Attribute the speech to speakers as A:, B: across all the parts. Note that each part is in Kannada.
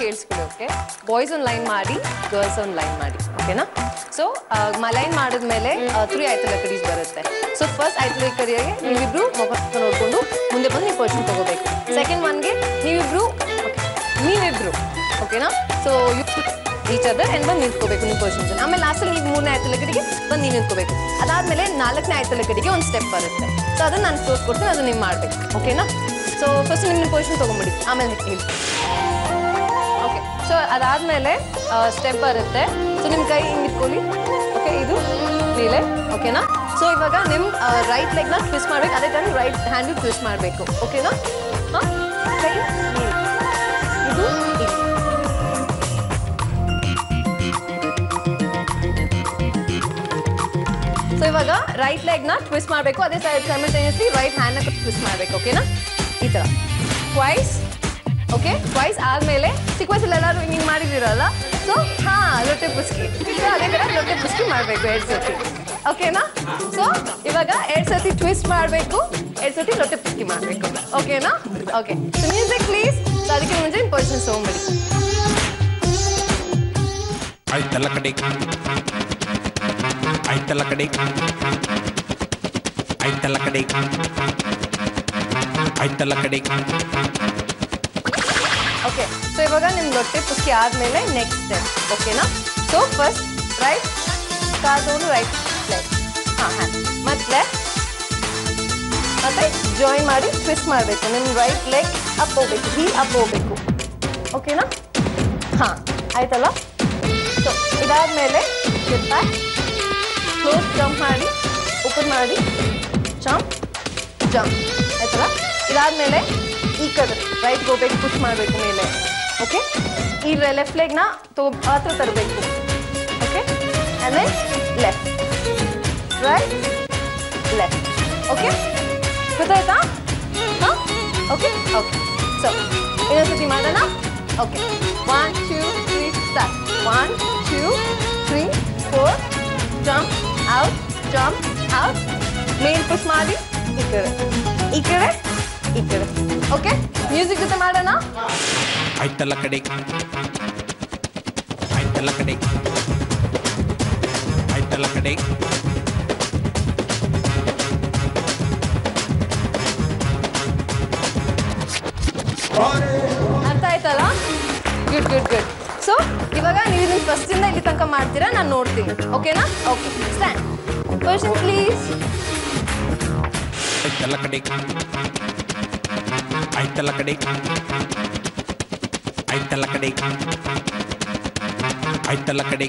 A: ಕೇಳಿಸ್ಕೊಳ್ಳಿ ಓಕೆ ಬಾಯ್ಸ್ ಒಂದು ಲೈನ್ ಮಾಡಿ ಗರ್ಲ್ಸ್ ಒಂದು ಲೈನ್ ಮಾಡಿ ಓಕೆನಾ ಸೊ ಲೈನ್ ಮಾಡಿದ್ಮೇಲೆ ತ್ರೀ ಆಯ್ತಲ್ಲ ಕಡೀಸ್ ಬರುತ್ತೆ ಸೊ ಫಸ್ಟ್ ಆಯ್ತಲ್ಲ ಕರಿಯಾಗೆ ನೀವಿಬ್ರು ಮುಖ ನೋಡ್ಕೊಂಡು ಮುಂದೆ ಬಂದು ನೀವು ಪೊಸಿಷನ್ ತಗೋಬೇಕು ಸೆಕೆಂಡ್ ಒನ್ಗೆ ನೀವಿಬ್ರು okay, ನೀವಿಬ್ರು ಓಕೆನಾ so you each other and ಬಂದು ನಿಂತ್ಕೋಬೇಕು ನಿಮ್ಮ ಪೊಸಿಷನ್ಸ್ ಆಮೇಲೆ ಲಾಸ್ಟಲ್ಲಿ ನೀವು ಮೂರನೇ ಆಯ್ತಲ್ಲ ಕಡೆಗೆ ಬಂದು ನೀವು ನಿಂತ್ಕೋಬೇಕು ಅದಾದಮೇಲೆ ನಾಲ್ಕನೇ ಆಯ್ತಲ್ಲ ಕಡೆಗೆ ಒಂದು ಸ್ಟೆಪ್ ಬರುತ್ತೆ ಸೊ ಅದನ್ನು ನಾನು ತೋರಿಸ್ಕೊಡ್ತೀನಿ ಅದು ನೀವು ಮಾಡಬೇಕು ಓಕೆನಾ ಸೊ ಫಸ್ಟ್ ನಿಮ್ಮ ಪೊಸಿಷನ್ ತೊಗೊಂಬಿಡಿ ಆಮೇಲೆ ಹೇಳಿ ಓಕೆ ಸೊ ಅದಾದಮೇಲೆ ಸ್ಟೆಪ್ ಬರುತ್ತೆ ಸೊ ನಿಮ್ಮ ಕೈ ಹಿಂಗೆ ಇಟ್ಕೊಳ್ಳಿ ಓಕೆ ಇದು ಮೇಲೆ ಓಕೆನಾ ಸೊ ಇವಾಗ ನಿಮ್ಮ ರೈಟ್ ಲೆಗ್ನ ಟ್ವಿಸ್ಟ್ ಮಾಡ್ಬೇಕು ಅದೇ ಟೈಮ್ ರೈಟ್ ಹ್ಯಾಂಡು ಟ್ವಿಸ್ಟ್ ಮಾಡಬೇಕು ಓಕೆನಾ ಹಾಂ ಕೈ ಮೇಲೆ. ಇದು ಇಲ್ಲಿ. ಸೊ ಇವಾಗ ರೈಟ್ ಲೆಗ್ನ ಟ್ವಿಸ್ಟ್ ಮಾಡಬೇಕು ಅದೇ ಸೈಡ್ ಸೈಮಲ್ಟೇನಿಯಸ್ಲಿ ರೈಟ್ ಹ್ಯಾಂಡ್ನ ಟ್ವಿಸ್ಟ್ ಮಾಡಬೇಕು ಓಕೆನಾ ಈ ಥರ ಟ್ವೈಸ್ ಓಕೆ ಟ್ವೈಸ್ ಆದಮೇಲೆ ಚಿಕ್ಕ ವಯಸ್ಸಲ್ಲಿ ಎಲ್ಲರೂ ಹಿಂಗೆ ಮಾಡಿದಿರಲ್ಲ ಸೊ ಹಾಂ ಲೊಟ್ಟೆ ಪುಸ್ಕಿ ಸೊ ಅದೇ ಥರ ಲೊಟ್ಟೆ ಪುಸ್ಕಿ ಮಾಡಬೇಕು ಎರಡು ಸತಿ ಓಕೆನಾ ಸೊ ಇವಾಗ ಎರಡು ಸತಿ ಟ್ವಿಸ್ಟ್ ಮಾಡಬೇಕು ಎರಡು ಸತಿ ಲೊಟ್ಟೆ ಪುಸ್ಕಿ ಮಾಡಬೇಕು ಓಕೆನಾ okay so music please so ಅದಕ್ಕೆ ಮುಂಚೆ ಪೊಸಿಷನ್ ತೊಗೊಂಬಿಡಿ
B: ಆಯ್ತಲ್ಲ ಕಡೆ ಆಯ್ತಲ್ಲ ಕಡೆ ಆಯ್ತಲ್ಲ ಕಡೆ ಆಯ್ತಲ್ಲ ಕಡೆ
A: ಓಕೆ ಸೊ ಇವಾಗ ನಿಮ್ಗೆ ಹೊಟ್ಟೆ ಪುಸ್ಕಿ ಆದಮೇಲೆ ನೆಕ್ಸ್ಟ್ ಸ್ಟೆಪ್ ಓಕೆನಾ ಸೊ ಫಸ್ಟ್ ರೈಟ್ ಕಾಲ್ ತಗೊಂಡು ರೈಟ್ ಲೆಗ್ ಹಾಂ ಹ್ಯಾಂಡ್ ಮತ್ತೆ ಲೆಫ್ಟ್ ಮತ್ತೆ ಜಾಯಿನ್ ಮಾಡಿ ಟ್ವಿಸ್ಟ್ ಮಾಡಬೇಕು ನಿಮ್ಮ ರೈಟ್ ಲೆಗ್ ಅಪ್ ಹೋಗ್ಬೇಕು ಹೀಲ್ ಅಪ್ ಹೋಗ್ಬೇಕು ಓಕೆನಾ ಹಾಂ ಆಯ್ತಲ್ಲ ಸೊ ಇದಾದಮೇಲೆ ಬ್ಯಾಕ್ ಕ್ಲೋಸ್ ಜಂಪ್ ಮಾಡಿ ಓಪನ್ ಮಾಡಿ ಜಂಪ್ ಜಂಪ್ ಆಯ್ತಲ್ಲ ಇದಾದಮೇಲೆ ಈ ಕಡೆ ರೈಟ್ ಹೋಗ್ಬೇಕು ಪುಷ್ ಮಾಡಬೇಕು ಮೇಲೆ ಓಕೆ ಈ ಲೆಫ್ಟ್ ಲೆಗ್ನ ತಗೋ ಹತ್ರ ತರಬೇಕು ಓಕೆ ಆಮೇಲೆ ಲೆಫ್ಟ್ ರೈಟ್ ಲೆಫ್ಟ್ ಓಕೆ ಗೊತ್ತಾಯ್ತಾ ಹಾಂ ಓಕೆ ಓಕೆ ಸೊ ಇನ್ನೊಂದ್ಸತಿ ಮಾಡೋಣ okay one two three start one two three four jump out jump out ಮೇನ್ ಪುಷ್ ಮಾಡಿ ಈ ಕಡೆ ಈ ಕಡೆ ಈ ಕಡೆ ಓಕೆ ಮ್ಯೂಸಿಕ್ ಜೊತೆ ಮಾಡೋಣ
B: ಆಯ್ತಲ್ಲ ಕಡೆ ಆಯ್ತಲ್ಲ ಕಡೆ ಆಯ್ತಲ್ಲ ಕಡೆ
A: ಅರ್ಥ ಆಯ್ತಲ್ಲ ಗುಡ್ ಗುಡ್ ಗುಡ್ ಸೊ ಇವಾಗ ನೀವು ಇದನ್ನ ಫಸ್ಟಿಂದ ಇಲ್ಲಿ ತನಕ ಮಾಡ್ತೀರಾ ನಾನು ನೋಡ್ತೀನಿ ಓಕೆನಾ ಓಕೆ ಸ್ಟ್ಯಾಂಡ್ ಕ್ವಶನ್ ಪ್ಲೀಸ್
B: ಆಯ್ತಲ್ಲ ಕಡೆ ಆಯ್ತಲ್ಲ ಕಡೆ ಆಯ್ತಲ್ಲ ಕಡೆ ಆಯ್ತಲ್ಲ ಕಡೆ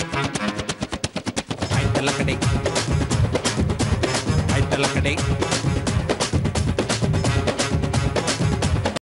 B: ಆಯ್ತಲ್ಲ ಕಡೆ ಆಯ್ತಲ್ಲ ಕಡೆ